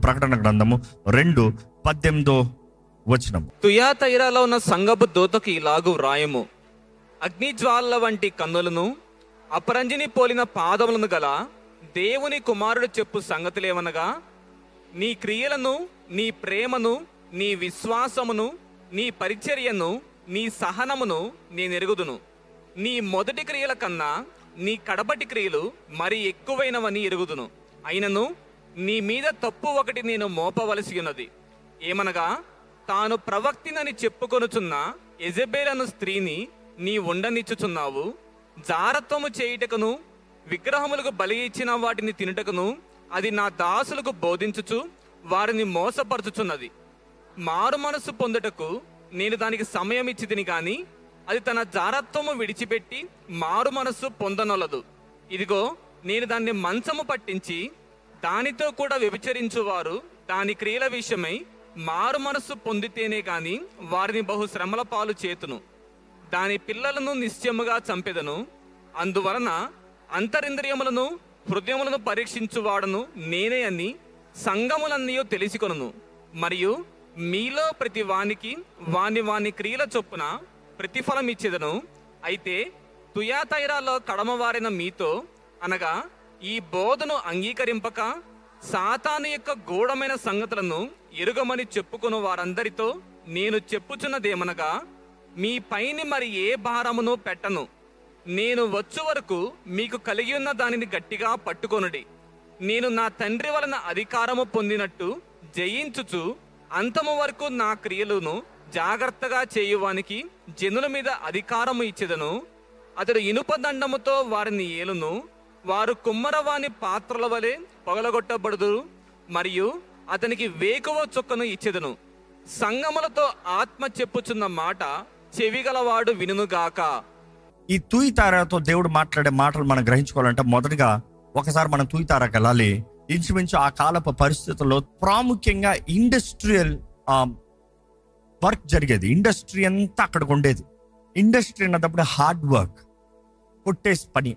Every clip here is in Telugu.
ప్రకటన గ్రంథము రెండు పద్దెనిమిదో వచనము తుయాతైరాలో ఉన్న సంగపు దూతకు ఇలాగు వ్రాయము అగ్నిజ్వాలల వంటి కన్నులను అపరంజిని పోలిన పాదములను గల దేవుని కుమారుడు చెప్పు సంగతులేమనగా నీ క్రియలను నీ ప్రేమను నీ విశ్వాసమును నీ పరిచర్యను నీ సహనమును నేనెరుగుదును నీ మొదటి క్రియల కన్నా నీ కడపటి క్రియలు మరి ఎక్కువైనవని ఎరుగుదును అయినను నీ మీద తప్పు ఒకటి నేను మోపవలసి ఉన్నది ఏమనగా తాను ప్రవక్తినని చెప్పుకొనుచున్న ఎజబేలను స్త్రీని నీ ఉండనిచ్చుచున్నావు జారత్వము చేయుటకును విగ్రహములకు బలి ఇచ్చిన వాటిని తినుటకును అది నా దాసులకు బోధించుచు వారిని మోసపరచుచున్నది మారు మనసు పొందుటకు నేను దానికి సమయం ఇచ్చిదిని గాని అది తన జారత్వము విడిచిపెట్టి మారు మనస్సు పొందనొలదు ఇదిగో నేను దాన్ని మంచము పట్టించి దానితో కూడా వ్యభిచరించువారు దాని క్రియల విషయమై మారు మనస్సు పొందితేనే గాని వారిని బహు శ్రమల పాలు చేతును దాని పిల్లలను నిశ్చయముగా చంపెదను అందువలన అంతరింద్రియములను హృదయములను పరీక్షించువాడను నేనే అని సంగములన్నీ తెలిసికొనును మరియు మీలో ప్రతి వానికి వాని వాని క్రియల చొప్పున ప్రతిఫలం ఇచ్చేదను అయితే తుయాతైరాలో కడమవారిన మీతో అనగా ఈ బోధను అంగీకరింపక సాతాను యొక్క గూఢమైన సంగతులను ఎరుగమని చెప్పుకున్న వారందరితో నేను చెప్పుచున్నదేమనగా మీ పైని మరి ఏ భారమును పెట్టను నేను వచ్చు వరకు మీకు కలిగి ఉన్న దానిని గట్టిగా పట్టుకొనుడి నేను నా తండ్రి వలన అధికారము పొందినట్టు జయించుచు అంతము వరకు నా క్రియలను జాగ్రత్తగా చేయువానికి జనుల మీద అధికారము ఇచ్చేదను అతడు ఇనుప దండముతో వారిని ఏలును వారు కుమ్మరవాని పాత్రల వలె పగలగొట్టబడుదురు మరియు అతనికి వేకువ చుక్కను ఇచ్చేదను సంగములతో ఆత్మ చెప్పుచున్న మాట చెవిగలవాడు వినుగాక ఈ తూయితారతో దేవుడు మాట్లాడే మాటలు మనం గ్రహించుకోవాలంటే మొదటగా ఒకసారి మనం తూయితారకు వెళ్ళాలి ఇంచుమించు ఆ కాలపు పరిస్థితుల్లో ప్రాముఖ్యంగా ఇండస్ట్రియల్ వర్క్ జరిగేది ఇండస్ట్రీ అంతా అక్కడికి ఉండేది ఇండస్ట్రీ అన్నప్పుడు హార్డ్ వర్క్ కొట్టేసి పని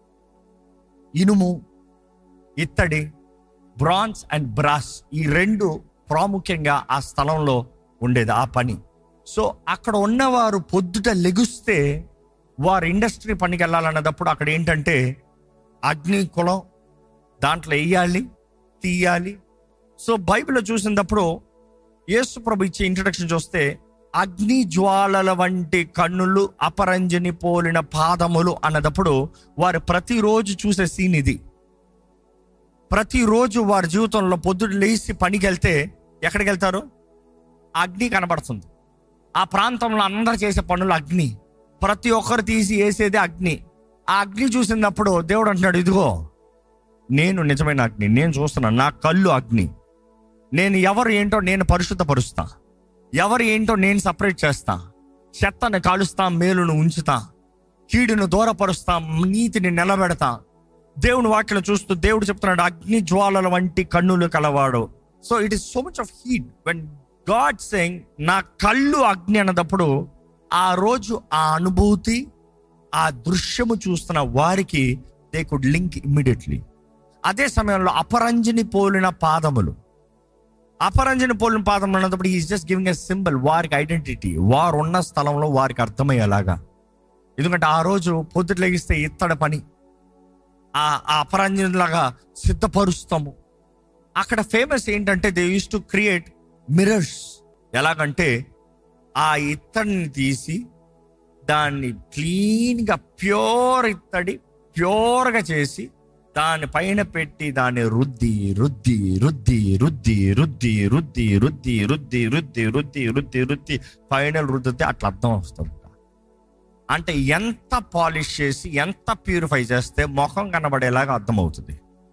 ఇనుము ఇత్తడి బ్రాన్స్ అండ్ బ్రాస్ ఈ రెండు ప్రాముఖ్యంగా ఆ స్థలంలో ఉండేది ఆ పని సో అక్కడ ఉన్నవారు పొద్దుట లెగుస్తే వారు ఇండస్ట్రీ పనికి వెళ్ళాలన్నప్పుడు అక్కడ ఏంటంటే అగ్ని కులం దాంట్లో వేయాలి తీయాలి సో బైబిల్లో చూసినప్పుడు యేసు ప్రభు ఇచ్చే ఇంట్రడక్షన్ చూస్తే అగ్ని జ్వాలల వంటి కన్నులు అపరంజని పోలిన పాదములు అన్నదప్పుడు వారు ప్రతిరోజు చూసే సీన్ ఇది ప్రతిరోజు వారి జీవితంలో పొద్దుట లేచి పనికి వెళ్తే ఎక్కడికి వెళ్తారు అగ్ని కనబడుతుంది ఆ ప్రాంతంలో అందరు చేసే పనులు అగ్ని ప్రతి ఒక్కరు తీసి వేసేది అగ్ని ఆ అగ్ని చూసినప్పుడు దేవుడు అంటున్నాడు ఇదిగో నేను నిజమైన అగ్ని నేను చూస్తున్నాను నా కళ్ళు అగ్ని నేను ఎవరు ఏంటో నేను పరిశుద్ధపరుస్తా ఎవరు ఏంటో నేను సపరేట్ చేస్తా చెత్తను కాలుస్తా మేలును ఉంచుతా కీడును దూరపరుస్తా నీతిని నిలబెడతా దేవుని వాక్యలో చూస్తూ దేవుడు చెప్తున్నాడు అగ్ని జ్వాలల వంటి కన్నులు కలవాడు so it is so much of heat when God saying నా కళ్ళు అగ్ని అన్నదప్పుడు ఆ రోజు ఆ అనుభూతి ఆ దృశ్యము చూస్తున్న వారికి దే కుడ్ లింక్ ఇమ్మీడియట్లీ అదే సమయంలో అపరంజిని పోలిన పాదములు అపరంజిని పోలిన పాదములు అన్నప్పుడు is just giving a symbol వారికి ఐడెంటిటీ వారు ఉన్న స్థలంలో వారికి అర్థమయ్యేలాగా ఎందుకంటే ఆ రోజు పొద్దుట లెగిస్తే ఇత్తడి పని ఆ ఆ అపరంజనలాగా సిద్ధపరుస్తాము అక్కడ ఫేమస్ ఏంటంటే they use to create mirrors ఎలాగంటే ఆ ఇత్తడిని తీసి దాన్ని క్లీన్గా ప్యూర్ ఇత్తడి ప్యూర్గా చేసి దాని పైన పెట్టి దాన్ని రుద్ది రుద్ది రుద్ది రుద్ది రుద్ది రుద్ది రుద్ది రుద్ది రుద్ది రుద్ది రుద్ది రుద్ది ఫైనల్ రుద్దితే అట్లా అర్థం వస్తుంది అంటే ఎంత పాలిష్ చేసి ఎంత ప్యూరిఫై చేస్తే ముఖం కనబడేలాగా అర్థమవుతుంది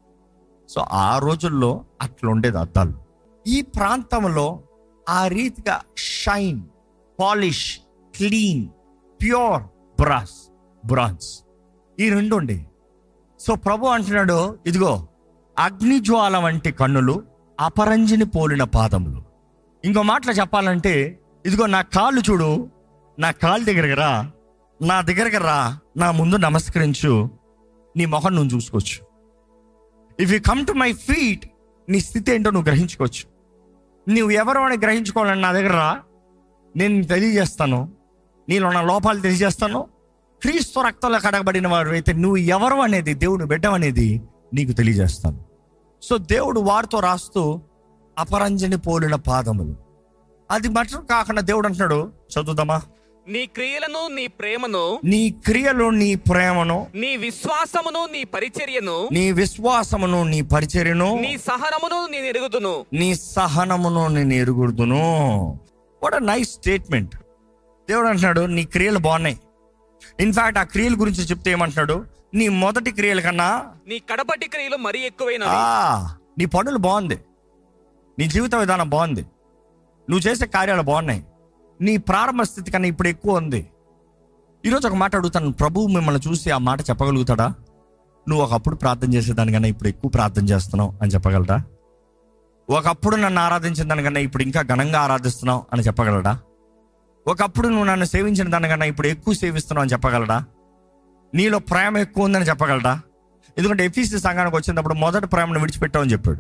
సో ఆ రోజుల్లో అట్లా ఉండేది అద్దాలు ఈ ప్రాంతంలో ఆ రీతిగా shine polish clean pure brass bronze ఈ రెండు ఉండే సో ప్రభు అంటున్నాడు ఇదిగో అగ్నిజ్వాల వంటి కన్నులు అపరంజిని పోలిన పాదములు ఇంకో మాటలో చెప్పాలంటే ఇదిగో నా కాళ్ళు చూడు నా కాళ్ళ దగ్గరికి రా నా దగ్గరికి రా నా ముందు నమస్కరించు నీ మొహం నువ్వు చూసుకోవచ్చు if you come to my feet నీ స్థితి ఏంటో నువ్వు గ్రహించుకోవచ్చు నువ్వు ఎవరు అని గ్రహించుకోవాలని నా దగ్గర రా నేను నీకు తెలియజేస్తాను నీలో ఉన్న లోపాలు తెలియజేస్తాను క్రీస్తు రక్తంలో కడగబడిన వారు అయితే నువ్వు ఎవరు అనేది దేవుడు బిడ్డం అనేది నీకు తెలియజేస్తాను సో దేవుడు వారితో రాస్తూ అపరంజని పోలిన పాదములు అది మటం కాకుండా దేవుడు అంటున్నాడు చదువుదామా నీ క్రియలను నీ ప్రేమను నీ క్రియలు నీ ప్రేమను నీ విశ్వాసమును నీ పరిచర్యను నీ విశ్వాసమును నీ పరిచర్యను నీ సహనమును నేను ఎరుగుదును నీ సహనమును నేను ఎరుగుడుదును వాట్ నైస్ స్టేట్మెంట్ దేవుడు అంటున్నాడు నీ క్రియలు బాగున్నాయి ఇన్ఫాక్ట్ ఆ క్రియల గురించి చెప్తే ఏమంటున్నాడు నీ మొదటి క్రియల కన్నా నీ కడపటి క్రియలు మరీ ఎక్కువైన ఆ, నీ పనులు బాగుంది నీ జీవిత విధానం బాగుంది నువ్వు చేసే కార్యాలు బాగున్నాయి నీ ప్రారంభ స్థితి కన్నా ఇప్పుడు ఎక్కువ ఉంది ఈరోజు ఒక మాట అడుగుతాను ప్రభువు మిమ్మల్ని చూసి ఆ మాట చెప్పగలుగుతాడా నువ్వు ఒకప్పుడు ప్రార్థన చేసేదానికన్నా ఇప్పుడు ఎక్కువ ప్రార్థన చేస్తున్నావు అని చెప్పగలరా ఒకప్పుడు నన్ను ఆరాధించిన దానికన్నా ఇప్పుడు ఇంకా ఘనంగా ఆరాధిస్తున్నావు అని చెప్పగలడా ఒకప్పుడు నువ్వు నన్ను సేవించిన దానికన్నా ఇప్పుడు ఎక్కువ సేవిస్తున్నావు అని చెప్పగలడా నీలో ప్రేమ ఎక్కువ ఉందని చెప్పగలడా ఎందుకంటే ఎఫీసీ సంఘానికి వచ్చినప్పుడు మొదటి ప్రేమను విడిచిపెట్టావని చెప్పాడు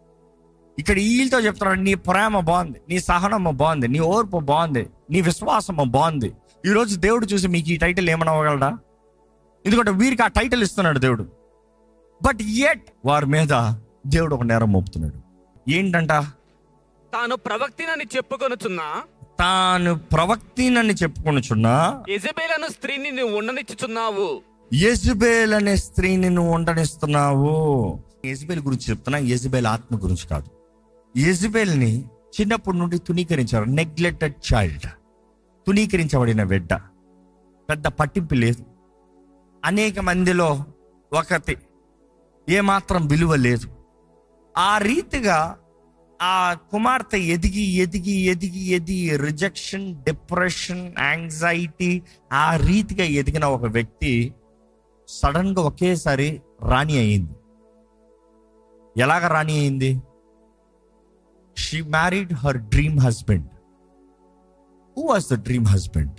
ఇక్కడ వీళ్ళతో చెప్తున్నాడు నీ ప్రేమ బాగుంది నీ సహనము బాగుంది నీ ఓర్పు బాగుంది నీ విశ్వాసము బాగుంది ఈ రోజు దేవుడు చూసి మీకు ఈ టైటిల్ ఏమని అవ్వగలడా ఎందుకంటే వీరికి ఆ టైటిల్ ఇస్తున్నాడు దేవుడు బట్ ఎట్ వారి మీద దేవుడు ఒక నేరం మోపుతున్నాడు ఏంటంట తాను ప్రవక్తినని చెప్పుకొనుచున్నా తాను ప్రవక్తినని చెప్పుకొనుచున్నా ఎజబేలను స్త్రీని నువ్వు ఉండనిచ్చుచున్నావు యెజబేల్ అనే స్త్రీని నువ్వు ఉండనిస్తున్నావు యెజబేల్ గురించి చెప్తున్నా యెజబేల్ ఆత్మ గురించి కాదు యెజబేల్ని చిన్నప్పటి నుండి తునీకరించారు నెగ్లెక్టెడ్ చైల్డ్ తునీకరించబడిన బిడ్డ పెద్ద పట్టింపు లేదు అనేక మందిలో ఒకటి ఏమాత్రం విలువ లేదు ఆ రీతిగా ఆ కుమార్తె ఎదిగి ఎదిగి ఎదిగి ఎదిగి రిజెక్షన్ డిప్రెషన్ యాంగ్జైటీ ఆ రీతిగా ఎదిగిన ఒక వ్యక్తి సడన్ గా ఒకేసారి రాణి అయింది ఎలాగ రాణి అయింది she married her dream husband who was the dream husband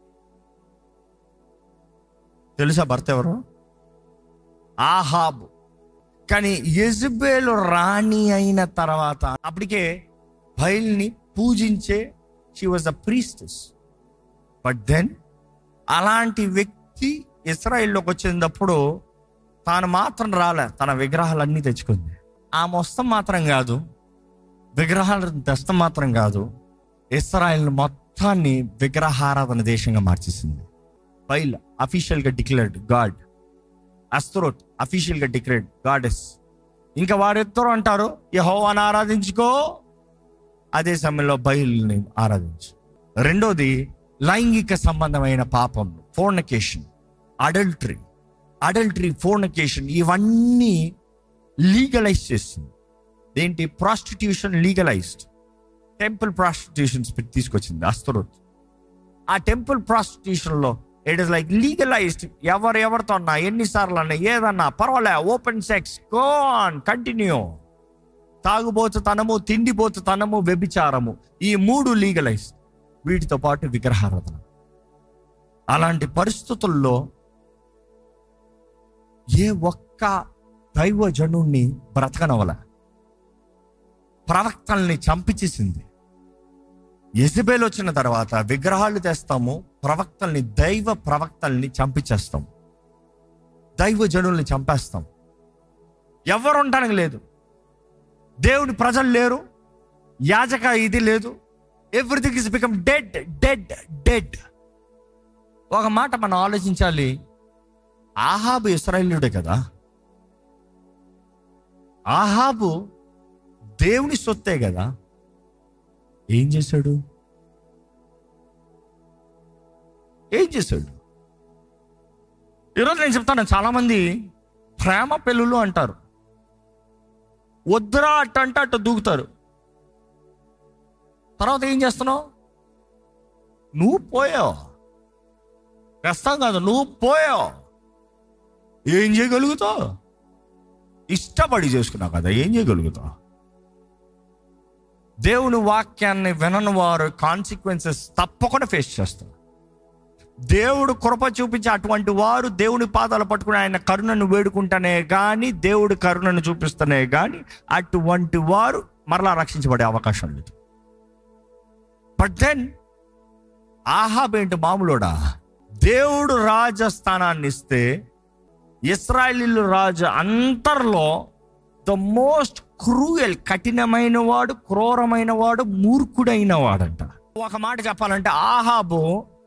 తెలుసా భర్త ఎవరు ఆహాబ్ కానీ యెజబేలు రాణి అయిన తర్వాత అప్పటికే బయల్ని పూజించే she was a priestess but then అలాంటి వ్యక్తి ఇస్రాయిల్లోకి వచ్చినప్పుడు తాను మాత్రం రాలే తన విగ్రహాలన్నీ తెచ్చుకుంది ఆ మొత్తం మాత్రం కాదు విగ్రహాలు తెస్తం మాత్రం కాదు ఇస్రాయిల్ మొత్తాన్ని విగ్రహారాధన దేశంగా మార్చేసింది బైల్ అఫీషియల్ గా డిక్లేర్డ్ గాడ్ అస్త్రోట్ అఫీషియల్ గా డిక్లేర్డ్ గాడెస్ ఇంకా వారిద్దరు అంటారు యహోవాను ఆరాధించుకో అదే సమయంలో బయలుని ఆరాధించు రెండోది లైంగిక సంబంధమైన పాపం ఫోర్నకేషన్ అడల్టరీ అడల్టరీ ఫోర్నకేషన్ ఇవన్నీ లీగలైజ్ చేస్తుంది ఏంటి ప్రాస్టిట్యూషన్ లీగలైజ్డ్ టెంపుల్ ప్రాస్టిట్యూషన్స్ తీసుకొచ్చింది అస్తరోత్ ఆ టెంపుల్ ప్రాస్టిట్యూషన్ లో ఇట్ ఇస్ లైక్ లీగలైజ్డ్ ఎవరు ఎవరితో అన్నా ఎన్నిసార్లు అన్నా ఏదన్నా పర్వాలే open sex go on continue తాగుబోతుతనము తిండిపోతుతనము వ్యభిచారము ఈ మూడు లీగలైజ్ వీటితో పాటు విగ్రహారాధన అలాంటి పరిస్థితుల్లో ఏ ఒక్క దైవజనుణ్ణి బ్రతకనవల ప్రవక్తల్ని చంపించేసింది యెజబేల్ వచ్చిన తర్వాత విగ్రహాలు తెస్తాము ప్రవక్తల్ని దైవ ప్రవక్తల్ని చంపించేస్తాం దైవ జనుల్ని చంపేస్తాం ఎవరు ఉండడానికి లేదు దేవుని ప్రజలు లేరు యాజక ఇది లేదు everything is become dead dead dead ఒక మాట మనం ఆలోచించాలి ఆహాబు ఇస్రాయేలుడే కదా ఆహాబు దేవుని సొత్తే కదా ఏం చేశాడు ఏం చేశాడు ఈరోజు నేను చెప్తాను చాలా మంది ప్రేమ పెళ్ళులు అంటారు వద్దురా అట్ట అంటే అట్ట దూకుతారు తర్వాత ఏం చేస్తున్నావు నువ్వు పోయావు కష్టం కాదు నువ్వు పోయావు ఏం చేయగలుగుతావు ఇష్టపడి చేసుకున్నావు కదా ఏం చేయగలుగుతావు దేవుని వాక్యాన్ని వినని వారు కాన్సిక్వెన్సెస్ తప్పకుండా ఫేస్ చేస్తారు దేవుడు కృప చూపించి అటువంటి వారు దేవుని పాదాలు పట్టుకుని ఆయన కరుణను వేడుకుంటానే కానీ దేవుడు కరుణను చూపిస్తానే కానీ అటువంటి వారు మరలా రక్షించబడే అవకాశం లేదు బట్ దెన్ ఆహాబ్ ఏంటి మామూలుడా దేవుడు రాజస్థానాన్ని ఇస్తే ఇస్రాయలీలు రాజు అంతర్లో ద మోస్ట్ క్రూయల్ కఠినమైన వాడు క్రూరమైన వాడు మూర్ఖుడైన వాడంట ఒక మాట చెప్పాలంటే ఆహాబు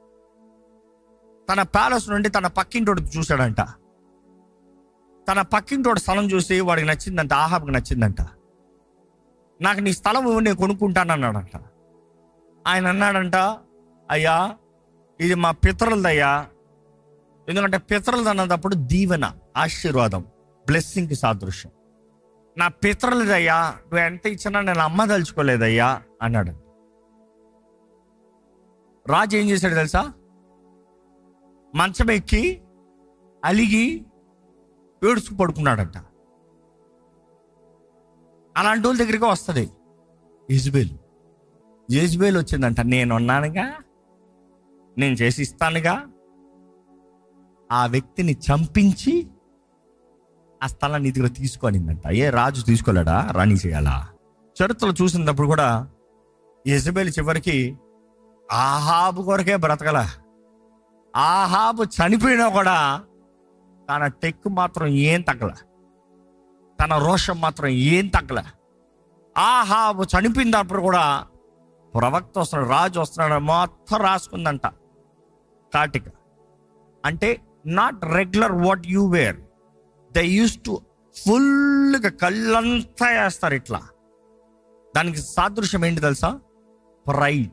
తన ప్యాలెస్ నుండి తన పక్కింటోడు చూశాడంట తన పక్కింటోడు స్థలం చూసి వాడికి నచ్చిందంట ఆహాబ్కి నచ్చిందంట నాకు నీ స్థలం ఇవ్వు, నేను కొనుక్కుంటాను అన్నాడంట ఆయన అన్నాడంట అయ్యా ఇది మా పితరులదయ్యా ఎందుకంటే పితరులది అన్నప్పుడు దీవెన ఆశీర్వాదం బ్లెస్సింగ్కి సాదృశ్యం నా పితరులదయ్యా నువ్వు ఎంత ఇచ్చినా నేను అమ్మదలుచుకోలేదయ్యా అన్నాడు రాజు ఏం చేశాడు తెలుసా మంచం ఎక్కి అలిగి ఏడుచుకు పడుకున్నాడంట అలాంటి వాళ్ళ దగ్గరికి వస్తుంది యజ్బేల్ యజ్బేల్ వచ్చిందంట నేను ఉన్నానుగా నేను చేసి ఇస్తానుగా ఆ వ్యక్తిని చంపించి ఆ స్థలాన్ని ఇదిగో తీసుకోనిందంట ఏ రాజు తీసుకోలేడా రాణి చేయాలా చరిత్రలో చూసినప్పుడు కూడా యజబేల్ చివరికి ఆహాబు కొరకే బ్రతకల ఆహాబు చనిపోయినా కూడా తన టెక్కు మాత్రం ఏం తగ్గల తన రోషం మాత్రం ఏం తగ్గల ఆహాబు చనిపోయినప్పుడు కూడా ప్రవక్త వస్తున్నాడు రాజు వస్తున్నాడు మొత్తం రాసుకుందంట కాటిక అంటే not regular what you were they use to ఫుల్గా కళ్ళంతా వేస్తారు ఇట్లా దానికి సాదృశ్యం ఏంటి తెలుసా pride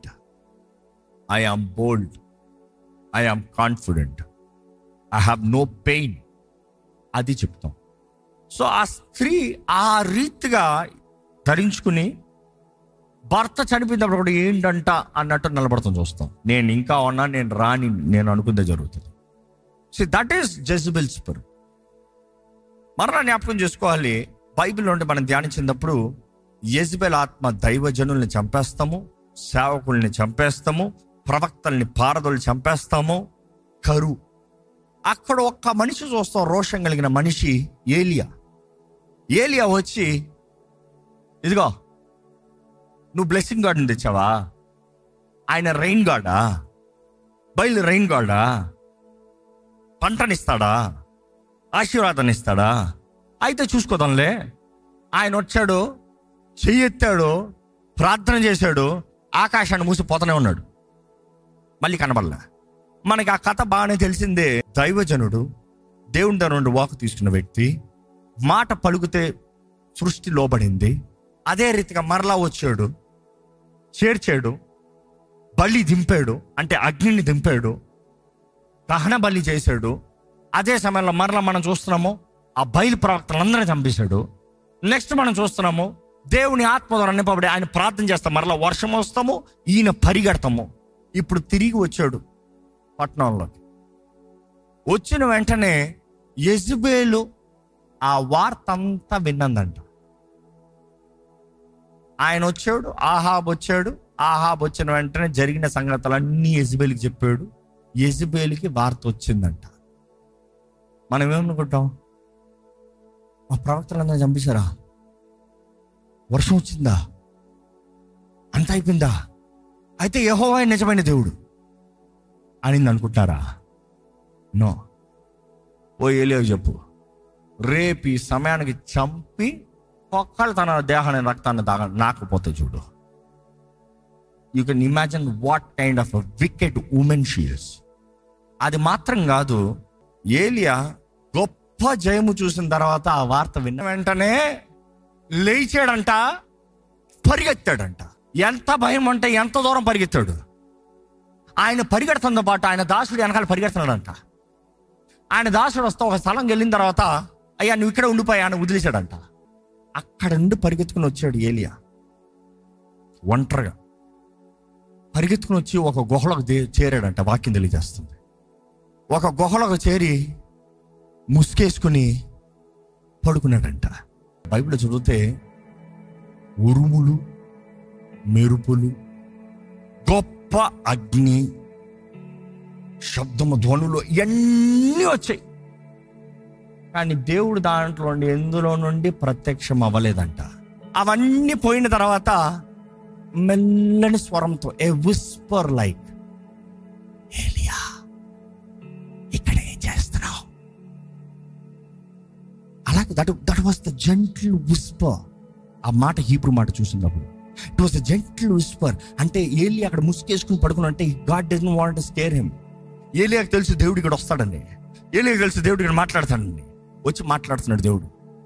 I am bold I am confident I have no pain అది చెప్తాం సో ఆ స్త్రీ ఆ రీతిగా ధరించుకుని భర్త చనిపోయినప్పుడు కూడా ఏంటంట అన్నట్టు నిలబడతాం చూస్తాం నేను ఇంకా ఉన్నా నేను రాని నేను అనుకుందే జరుగుతుంది so that is Jezebel spirit మరలా జ్ఞాపకం చేసుకోవాలి బైబిల్ నుండి మనం ధ్యానించినప్పుడు యజ్బెల్ ఆత్మ దైవజనుల్ని చంపేస్తాము సేవకుల్ని చంపేస్తాము ప్రవక్తల్ని పారదోలు చంపేస్తాము కరు అక్కడ ఒక్క మనిషి చూస్తాం రోషం కలిగిన మనిషి ఏలియా ఏలియా వచ్చి ఇదిగో నువ్వు బ్లెస్సింగ్ గార్డెన్ తెచ్చావా ఆయన రెయిన్ గాడా బయలు రెయిన్ గాడా పంటనిస్తాడా ఆశీర్వాదాన్ని ఇస్తాడా అయితే చూసుకోదాంలే ఆయన వచ్చాడు చెయ్యెత్తాడు ప్రార్థన చేశాడు ఆకాశాన్ని మూసిపోతూనే ఉన్నాడు మళ్ళీ కనబడలే మనకి ఆ కథ బాగానే తెలిసిందే దైవజనుడు దేవుని దగ్గర నుండి వాకు తీసుకున్న వ్యక్తి మాట పలుకుతే సృష్టి లోబడింది అదే రీతిగా మరలా వచ్చాడు చేర్చాడు బలి దింపాడు అంటే అగ్నిని దింపాడు దహన బలి చేశాడు అదే సమయంలో మరలా మనం చూస్తున్నాము ఆ బయలు ప్రవక్తలందరినీ చంపేశాడు నెక్స్ట్ మనం చూస్తున్నాము దేవుని ఆత్మ ద్వారా నింపబడి ఆయన ప్రార్థన చేస్తాం మరలా వర్షం వస్తాము ఈయన పరిగెడతాము ఇప్పుడు తిరిగి వచ్చాడు పట్టణంలోకి వచ్చిన వెంటనే యజుబేలు ఆ వార్త అంతా విన్నదంట ఆయన వచ్చాడు ఆహాబ్ వచ్చాడు ఆహాబ్ వచ్చిన వెంటనే జరిగిన సంగతులన్నీ యజుబేలుకి చెప్పాడు యజుబేలుకి వార్త వచ్చిందంట మనం ఏమనుకుంటాం మా ప్రవక్తలందరూ చంపేశారా వర్షం వచ్చిందా అంత అయిపోయిందా అయితే యెహోవా నిజమైన దేవుడు అని అనుకుంటారా నో ఓ ఏలియో చెప్పు రేపు ఈ సమయానికి చంపి ఒక్కళ్ళు తన దేహాన్ని రక్తాన్ని దాగ నాకపోతే చూడు you can imagine what kind of wicked women shields అది మాత్రం కాదు ఏలియా గొప్ప జయము చూసిన తర్వాత ఆ వార్త విన్న వెంటనే లేచాడంట పరిగెత్తాడంట ఎంత భయం అంటే ఎంత దూరం పరిగెత్తాడు ఆయన పరిగెడుతున్న పాటు ఆయన దాసుడు వెనకాల పరిగెడుతున్నాడంట ఆయన దాసుడు వస్తా ఒక స్థలంకి వెళ్ళిన తర్వాత అయ్యా నువ్వు ఇక్కడ ఉండిపోయా అని వదిలేశాడంట అక్కడ నుండి పరిగెత్తుకుని వచ్చాడు ఏలియా ఒంటరిగా పరిగెత్తుకుని వచ్చి ఒక గుహలోకి దే- చేరాడంట వాక్యం తెలియజేస్తుంది ఒక గుహలోకి చేరి ముసుకేసుకుని పడుకున్నాడంట బైబిల్ చదివితే ఉరుములు మెరుపులు గొప్ప అగ్ని శబ్దము ధ్వనులు ఇవన్నీ వచ్చాయి కానీ దేవుడు దాంట్లో నుండి ఎందులో నుండి ప్రత్యక్షం అవ్వలేదంట అవన్నీ పోయిన తర్వాత మెల్లని స్వరంతో ఏ విస్పర్ లైక్ ఏలియా ఇక్కడ ఏం చేస్తున్నావు అలాగే that that was the gentle whisper ఆ మాట హీబ్రూ మాట చూసినప్పుడు it was the gentle whisper అంటే ఏలి అక్కడ ముసుకేసుకుని పడుకుని అంటే God doesn't want scare him ఏలియాకి తెలుసు దేవుడు ఇక్కడ వస్తాడండి ఏలియాకి తెలుసు దేవుడు ఇక్కడ మాట్లాడతాడండి వచ్చి మాట్లాడుతున్నాడు దేవుడు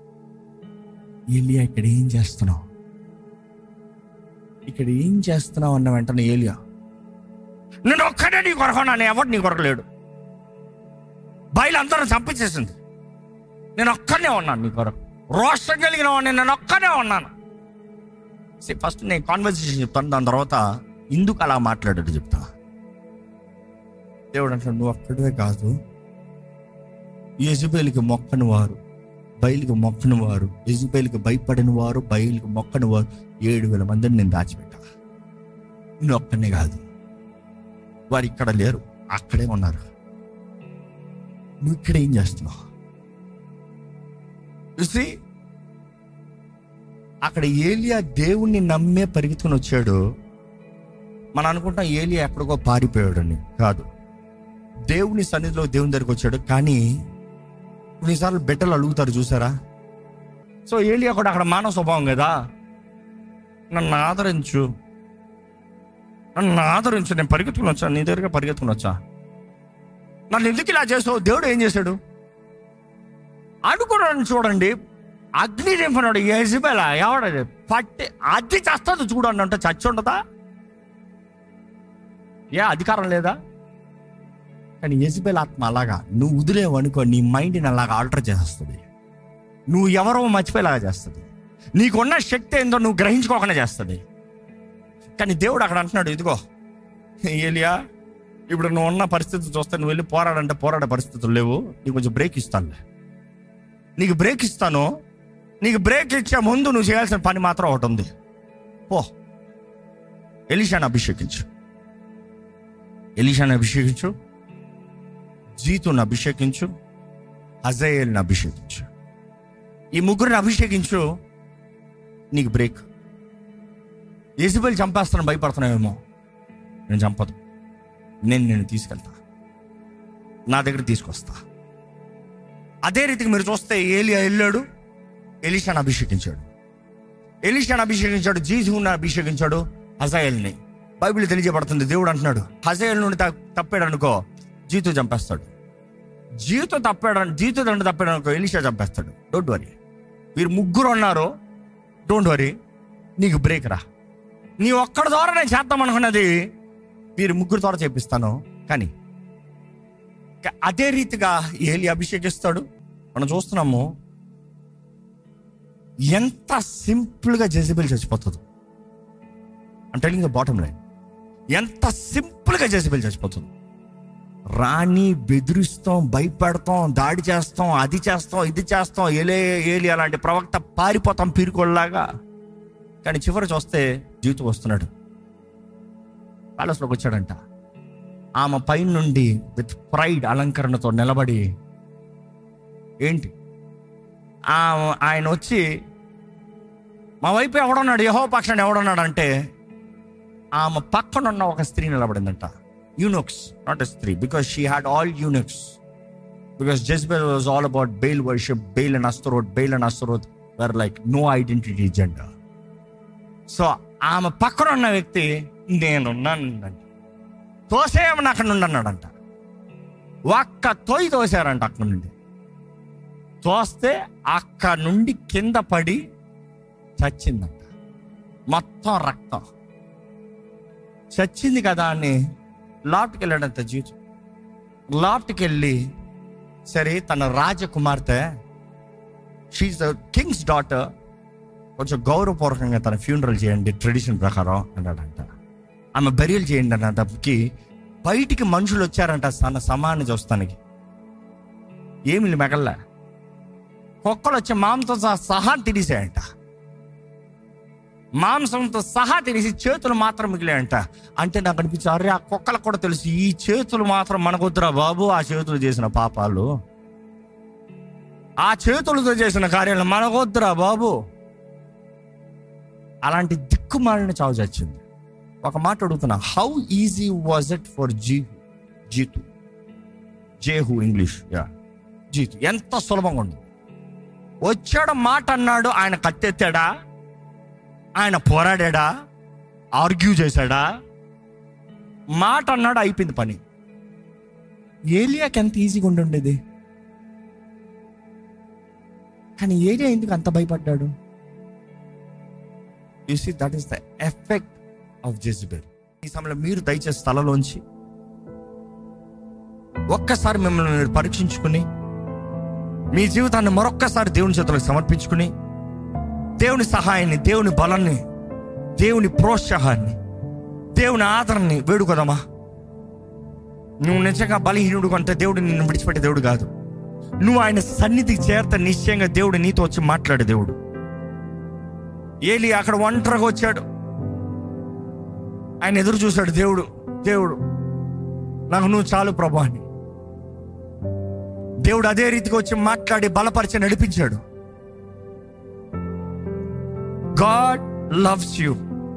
ఏలియా ఇక్కడ ఏం చేస్తున్నావు ఇక్కడ ఏం చేస్తున్నావు అన్న వెంటనే ఏలియా నేను ఒక్కడే నీ కొరకు నేను ఎవరు నీ కొరకు లేడు బయలు అందరం చంపించేసింది నేను ఒక్కనే ఉన్నాను నీ కొరకు రోషం కలిగిన వాడిని నేను ఒక్కనే ఉన్నాను ఫస్ట్ నేను కాన్వర్సేషన్ చెప్తాను దాని తర్వాత ఎందుకు అలా మాట్లాడాడు చెప్తా దేవుడు అంటాడు నువ్వు ఒక్కడే కాదు యజుబేలికి మొక్కని వారు బయలుకి మొక్కని వారు యజుబేలికి భయపడిన వారు బయలుకి మొక్కని వారు ఏడు వేల మందిని నేను దాచిపెట్టా నువ్వు ఒక్కనే కాదు వారు ఇక్కడ లేరు అక్కడే ఉన్నారు నువ్వు ఇక్కడ ఏం చేస్తున్నావు చూసి అక్కడ ఏలియా దేవుణ్ణి నమ్మే పరిగెత్తుకుని వచ్చాడు మనం అనుకుంటాం ఏలియా ఎక్కడికో పారిపోయాడని కాదు దేవుని సన్నిధిలో దేవుని దగ్గరికి వచ్చాడు కానీ కొన్నిసార్లు బిడ్డలు అడుగుతారు చూసారా సో ఏలియా కూడా అక్కడ మానవ స్వభావం కదా నన్ను ఆదరించు నన్ను ఆదరించు నేను పరిగెత్తుకుని వచ్చా నీ దగ్గరగా పరిగెత్తుకుని వచ్చా నన్ను ఎందుకు ఇలా చేసావు దేవుడు ఏం చేశాడు అనుకున్నాను చూడండి అగ్ని నింపనాడు యజబెల ఎవడది పట్టి అది చస్తుంది చూడండి అంటే చచ్చి ఉండదా ఏ అధికారం లేదా కానీ యజబెల్ ఆత్మ అలాగా నువ్వు వదిలేవు అనుకో నీ మైండ్ని అలాగా ఆల్టర్ చేస్తుంది నువ్వు ఎవరో మర్చిపోయేలాగా చేస్తుంది నీకున్న శక్తి ఏందో నువ్వు గ్రహించుకోకుండా చేస్తుంది కానీ దేవుడు అక్కడ అంటున్నాడు ఇదిగో ఏలియా ఇప్పుడు నువ్వు ఉన్న పరిస్థితి చూస్తే నువ్వు వెళ్ళి పోరాడంటే పోరాడే పరిస్థితులు లేవు నీకు కొంచెం బ్రేక్ ఇస్తానులే నీకు బ్రేక్ ఇస్తాను నీకు బ్రేక్ ఇచ్చే ముందు నువ్వు చేయాల్సిన పని మాత్రం ఒకటి ఉంది పో ఎలిషాను అభిషేకించు ఎలిషాను అభిషేకించు జీతుని అభిషేకించు అజయేల్ని అభిషేకించు ఈ ముగ్గురిని అభిషేకించు నీకు బ్రేక్ యజబెల్ చంపేస్తాను భయపడుతున్నావేమో నేను చంపదు నేను నేను తీసుకెళ్తా నా దగ్గర తీసుకొస్తా అదే రీతికి మీరు చూస్తే ఏలియా వెళ్ళాడు ఎలిషాను అభిషేకించాడు ఎలిషాను అభిషేకించాడు జీజుని అభిషేకించాడు హజాయల్ని బైబిల్ తెలియజేయబడుతుంది దేవుడు అంటున్నాడు హజాయల్ నుండి త- తప్పాడు అనుకో జీతు చంపేస్తాడు జీతు తప్పాడు జీతు దండు తప్పాడు అనుకో ఎలిషా చంపేస్తాడు డోంట్ వరీ వీరు ముగ్గురు ఉన్నారు డోంట్ వరీ నీకు బ్రేక్ రా నీ ఒక్కడి ద్వారా నేను చేద్దాం అనుకున్నది వీరు ముగ్గురు ద్వారా చేపిస్తాను కానీ క- అదే రీతిగా ఏలి అభిషేకిస్తాడు మనం చూస్తున్నాము ఎంత సింపుల్గా జెజిబెల్ చచ్చిపోతుంది అంటే ఇంకా బాటం లైన్ ఎంత సింపుల్గా జెజిబెల్ చచ్చిపోతుంది రాణి బెదిరిస్తాం భయపెడతాం దాడి చేస్తాం అది చేస్తాం ఇది చేస్తాం ఏలే ఏలి అలాంటి ప్రవక్త పారిపోతాం పీరుకోళ్ళలాగా కానీ చివరి చూస్తే జీవితం వస్తున్నాడు ప్యాలెస్లోకి వచ్చాడంట ఆమె పైన నుండి విత్ ప్రైడ్ అలంకరణతో నిలబడి ఏంటి ఆ- ఆయన వచ్చి మా వైపు ఎవడున్నాడు యహో పక్షాన్ని ఎవడున్నాడు అంటే ఆమె పక్కన ఉన్న ఒక స్త్రీ నిలబడిందంట యూనోక్స్ నాట్ ఎ స్త్రీ because she had all eunuchs because Jezebel was all about Baal worship Baal and Ashtoreth Baal and Ashtoreth were like no identity gender so ఆమె పక్కన ఉన్న వ్యక్తి నేనున్నానంట తోసేయమని అక్కడ నుండి అన్నాడంట ఒక్క తోయి తోసారంట అక్కడ నుండి తోస్తే అక్కడ నుండి కింద పడి చచ్చిందంట మొత్తం రక్తం చచ్చింది కదా అని లాట్కి వెళ్ళాడంట జీవితం లాట్కి వెళ్ళి సరే తన రాజకుమార్తె షీఈ్ ద కింగ్స్ డాటర్ కొంచెం గౌరవపూర్వకంగా తన ఫ్యూనరల్ చేయండి ట్రెడిషన్ ప్రకారం అన్నాడంట ఆమె బరియల్ చేయండి అన్నటప్పటికి బయటికి మనుషులు వచ్చారంట తన సమాన్ని చూస్తానికి ఏమి మెగల్లా కుక్కలు వచ్చి మాంతో సహా సహా తినేసాయంట మాంసంతో సహా తినేసి చేతులు మాత్రం మిగిలాయంట అంటే నాకు అనిపించి అరే ఆ కుక్కలకు కూడా తెలుసు ఈ చేతులు మాత్రం మనకొద్దురా బాబు ఆ చేతులు చేసిన పాపాలు ఆ చేతులతో చేసిన కార్యాలు మనకొద్దురా బాబు అలాంటి దిక్కుమాలిన చావు చచ్చింది ఒక మాట అడుగుతున్నా how easy was it for జీ జీతు జేహు ఇంగ్లీష్ యా జీతు ఎంత సులభంగా ఉంది వచ్చాడు మాట అన్నాడు ఆయన కత్తెత్తాడా ఆయన పోరాడా ఆర్గ్యూ చేశాడా మాట అన్నాడు అయిపోయింది పని ఏలియాకి ఎంత ఈజీగా ఉండి ఉండేది కానీ ఏలియా ఎందుకు అంత భయపడ్డాడు you see that is the effect of Jezebel ఈ సమయంలో మీరు దయచేసి స్థలలోంచి ఒక్కసారి మిమ్మల్ని మీరు పరీక్షించుకుని మీ జీవితాన్ని మరొక్కసారి దేవుని చేతులకు సమర్పించుకుని దేవుని సహాయాన్ని దేవుని బలాన్ని దేవుని ప్రోత్సాహాన్ని దేవుని ఆదరణని వేడుకోదమ్మా నువ్వు నిజంగా బలహీనుడు అంటే దేవుడు నిన్ను విడిచిపెట్టే దేవుడు కాదు నువ్వు ఆయన సన్నిధికి చేరత నిశ్చయంగా దేవుడు నీతో వచ్చి మాట్లాడే దేవుడు ఏలి అక్కడ ఒంటరిగా వచ్చాడు ఆయన ఎదురు చూశాడు దేవుడు దేవుడు నాకు నువ్వు చాలు ప్రభా అని దేవుడు అదే రీతికి వచ్చి మాట్లాడి బలపరిచి నడిపించాడు God loves you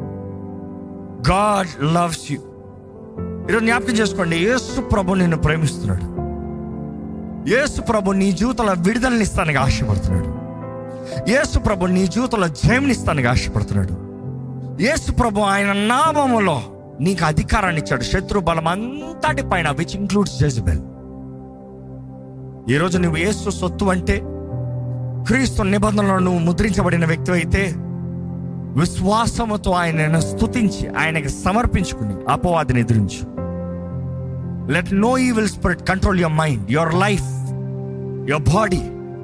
God loves you ఈరోజు జ్ఞాపకం చేసుకోండి యేసు ప్రభు నిన్ను ప్రేమిస్తున్నాడు యేసు ప్రభు నీ జీవితంలో విడుదలనిస్తానికి ఆశపడుతున్నాడు యేసు ప్రభు నీ జీవితంలో జయమినిస్తానికి ఆశపడుతున్నాడు యేసు ప్రభు ఆయన నామములో నీకు అధికారాన్ని ఇచ్చాడు శత్రు బలం అంతటి పైన విచ్ ఇంక్లూడ్స్ జెజబెల్ ఈరోజు నువ్వు యేసు సొత్తు అంటే క్రీస్తు నిబంధనలో నువ్వు ముద్రించబడిన వ్యక్తి అయితే విశ్వాసముతో ఆయనను స్తుతించి ఆయనకి సమర్పించుకుని అపవాదిని ఎదిరించు let no evil spirit control your mind your life your body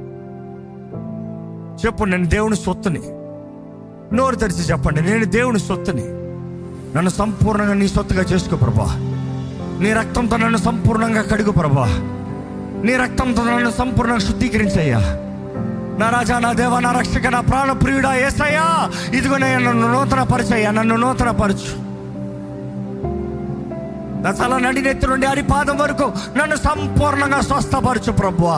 చెప్పు నేను దేవుని సొత్తుని నోరు తెరిచి చెప్పండి నేను దేవుని సొత్తుని నన్ను సంపూర్ణంగా నీ సొత్తుగా చేసుకో ప్రభా నీ రక్తంతో నన్ను సంపూర్ణంగా కడుగు ప్రభా నీ రక్తంతో నన్ను సంపూర్ణంగా శుద్ధీకరించయ్యా నా రాజా నా దేవ నా రక్షక నా ప్రాణ ప్రియుడా ఏసయ్యా ఇదిగో నేను నన్ను నూతన పరిచయ్యా నన్ను నూతన పరచు నా తల నడినెత్తి నుండి అరి పాదం వరకు నన్ను సంపూర్ణంగా స్వస్థపరచు ప్రభువా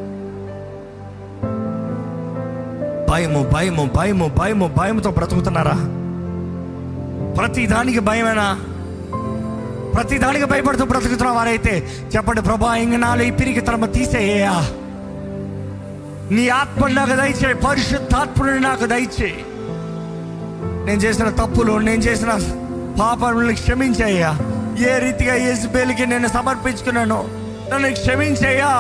భయము భయము భయము భయము భయముతో బ్రతుకుతున్నారా ప్రతి దానికి భయమేనా ప్రతి దానికి భయపడుతూ బ్రతుకుతున్న వారైతే చెప్పండి ప్రభా ఇంక నాలో ఈ పిరికి తరమ తీసేయ్యా నీ ఆత్మ నాకు దయచేయి పరిశుద్ధాత్ముని నాకు దయచేయి నేను చేసిన తప్పులు నేను చేసిన పాపములను క్షమించయ్యా ఏ రీతిగా యేసుబేలికి నేను సమర్పించుకున్నాను నన్ను క్షమించయ్యా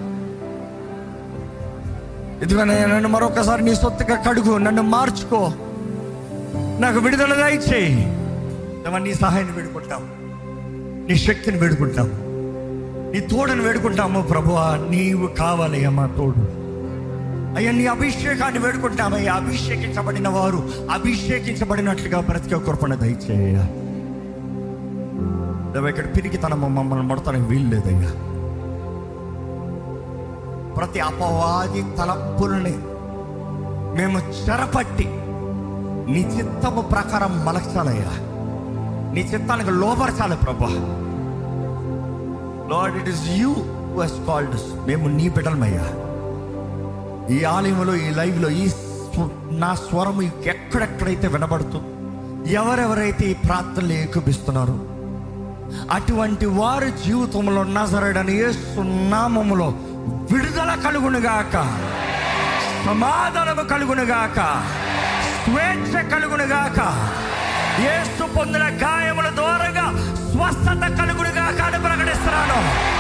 ఇదిగోనే నన్ను మరొకసారి నీ సొత్తుగా కడుగు నన్ను మార్చుకో నాకు విడుదల దయచేయి దేవా, నీ సహాయాన్ని వేడుకుంటాం నీ శక్తిని వేడుకుంటాం నీ తోడని వేడుకుంటాము ప్రభువా నీవు కావాలయ్యా మా తోడు అయ్యా నీ అభిషేకాన్ని వేడుకుంటామయ్యా అభిషేకించబడిన వారు అభిషేకించబడినట్లుగా బ్రతికే కృపణ దయచేయ దేవా, ఇక్కడ పిరికి తన మమ్మల్ని మొడతానికి వీలు లేదయ్యా ప్రతి అపవాది తలంపుల్ని మేము చెరపట్టి నీ చిత్తము ప్రకారం మలచాలయ్యా నీ చిత్తానికి లోపరచాలి ప్రభా Lord it is you he's called మేము నీ బిడ్డలమయ్యా ఈ ఆలయంలో ఈ లైవ్లో ఈ స్వ- నా స్వరం ఎక్కడెక్కడైతే వినబడుతూ ఎవరెవరైతే ఈ ప్రార్థనలు ఏకూపిస్తున్నారో అటువంటి వారి జీవితంలో నజరడని యేసు నామములో విడుదల కలుగునుగాక సమాధానము కలుగునుగాక స్వేచ్ఛ కలుగునుగాక యేసు పొందిన గాయముల ద్వారాగా స్వస్థత కలుగునుగాక అని ప్రకటిస్తున్నాను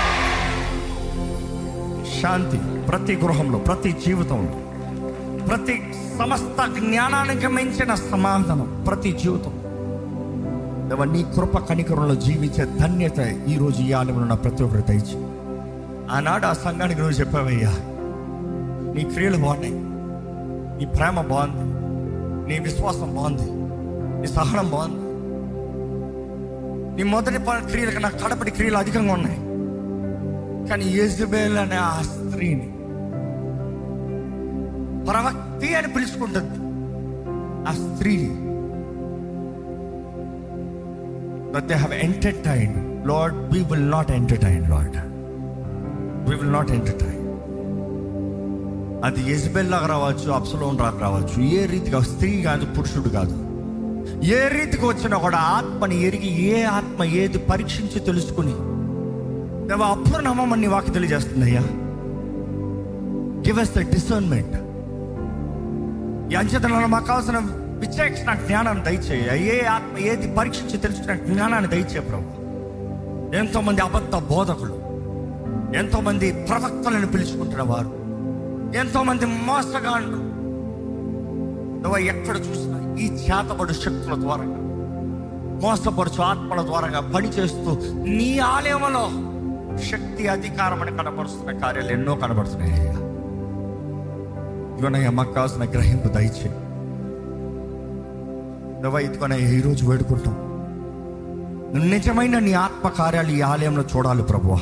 శాంతి ప్రతి గృహంలో ప్రతి జీవితంలో ప్రతి సమస్త జ్ఞానానికి మించిన సమాధానం ప్రతి జీవితం దేవా, నీ కృప కనికరంలో జీవించే ధన్యత ఈరోజు ఈ ఆలయంలో ఉన్న ప్రతి ఒక్కరు దయచి ఆనాడు ఆ సంఘానికి నువ్వు చెప్పావయ్యా నీ క్రియలు బాగున్నాయి నీ ప్రేమ బాగుంది నీ విశ్వాసం బాగుంది నీ సహనం బాగుంది నీ మొదటి ప- క్రియల కన్నా కడపటి క్రియలు అధికంగా ఉన్నాయి కానీ యజబేల్ అనే ఆ స్త్రీని ప్రవక్తి అని పిలుచుకుంటుంది ఆ స్త్రీ that they have entertained. Lord, we will not entertain, Lord. We will not entertain. అది ఎజబెల్ లాగా రావచ్చు అప్సలోన్ లాగా రావచ్చు ఏ రీతిగా స్త్రీ కాదు పురుషుడు కాదు ఏ రీతికి వచ్చినా కూడా ఆత్మని ఎరిగి ఏ ఆత్మ ఏది పరీక్షించి తెలుసుకుని దేవా అప్పుడు నమ్మమని వాకి తెలియజేస్తుంది అయ్యా గివ్ ఎస్ ద డిసర్న్మెంట్ ఈ అంచెతనంలో మాకు కావాల్సిన విచక్షణ జ్ఞానాన్ని దయచేయ ఏ ఆత్మ ఏది పరీక్షించి తెలుసుకున్న జ్ఞానాన్ని దయచే ప్రభు ఎంతో మంది అబద్ధ బోధకులు ఎంతో మంది ప్రవక్తలను పిలుచుకుంటున్న వారు ఎంతో మంది మోసగాళ్ళు నువ్వు ఎక్కడ చూసినా ఈ చేతబడు శక్తుల ద్వారా మోసపరుచు ఆత్మల ద్వారా పనిచేస్తూ నీ ఆలయంలో శక్తి అధికారం అని కనబరుస్తున్న కార్యాలు ఎన్నో కనబడుతున్నాయి అయ్యా ఇదిగోనయ్యా మాకు కావాల్సిన గ్రహింపు దయచే నువ్వు ఇదిగోనయ్యా ఈరోజు వేడుకుంటాం నిజమైన నీ ఆత్మ కార్యాలు ఈ ఆలయంలో చూడాలి ప్రభువా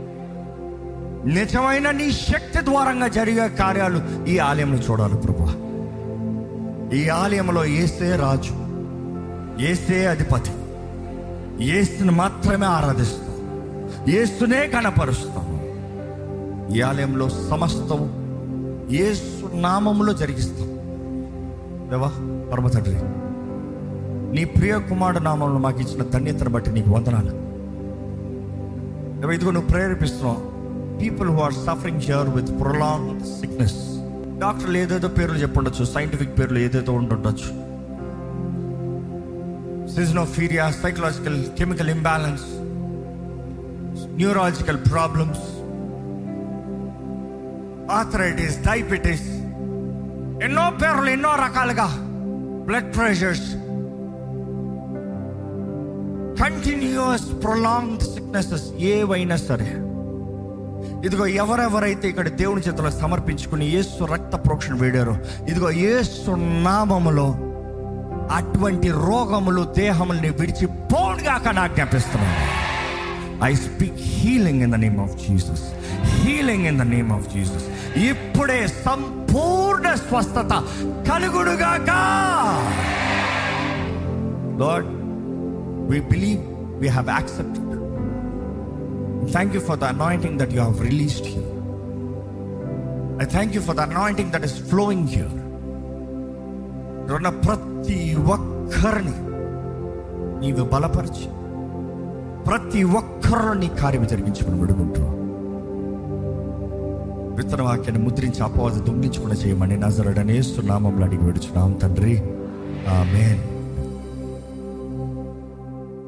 నిజమైన నీ శక్తి ద్వారంగా జరిగే కార్యాలు ఈ ఆలయంలో చూడాలి ప్రభు ఈ ఆలయంలో ఏసే రాజు ఏసే అధిపతి ఏసుని మాత్రమే ఆరాధిస్తాం ఏసునే కనపరుస్తాం ఈ ఆలయంలో సమస్తం ఏసు నామములో జరిగిస్తాం దేవా పరమ తండ్రి నీ ప్రియ కుమారుడు నామంలో మాకు ఇచ్చిన ధన్యతను బట్టి నీకు వందనాలు దేవా ఇదిగో నువ్వు ప్రేరేపిస్తున్నావు people who are suffering here with prolong sickness డాక్టర్లు ఏదేదో పేర్లు చెప్పుండొచ్చు సైంటిఫిక్ పేర్లు ఏదేదో ఉంటుండొచ్చు schizophrenia psychological chemical imbalance neurological problems arthritis diabetes ఎన్నో పేర్లు ఎన్నో రకాలుగా blood pressures continues prolong sicknesses ఏవైనా సరే ఇదిగో ఎవరెవరైతే ఇక్కడ దేవుని చేతిలో సమర్పించుకుని యేసు రక్త ప్రోక్షణ వేడారో ఇదిగో యేసు నామములో అటువంటి రోగములు దేహముల్ని విడిచి పోడుగా ఆజ్ఞాపిస్తున్నాను I speak healing in the name of Jesus healing in the name of Jesus ఇప్పుడే సంపూర్ణ స్వస్థత కలుగుడుగాక Lord we believe we have accepted Thank you for the anointing that you have released here. I thank you for the anointing that is flowing here. ఉన్న ప్రతి ఒక్కరిని నీవు బలపరిచి ప్రతి ఒక్కరిలో నీ కార్యం జరిగించుకుని విడుకుంటూ విత్తన వాక్యాన్ని ముద్రించి అపవాద దొంగిలించకుండా చేయమని నజరడనేస్తున్నామంలో అడిగి విడుచున్నాం తండ్రి ఆమెన్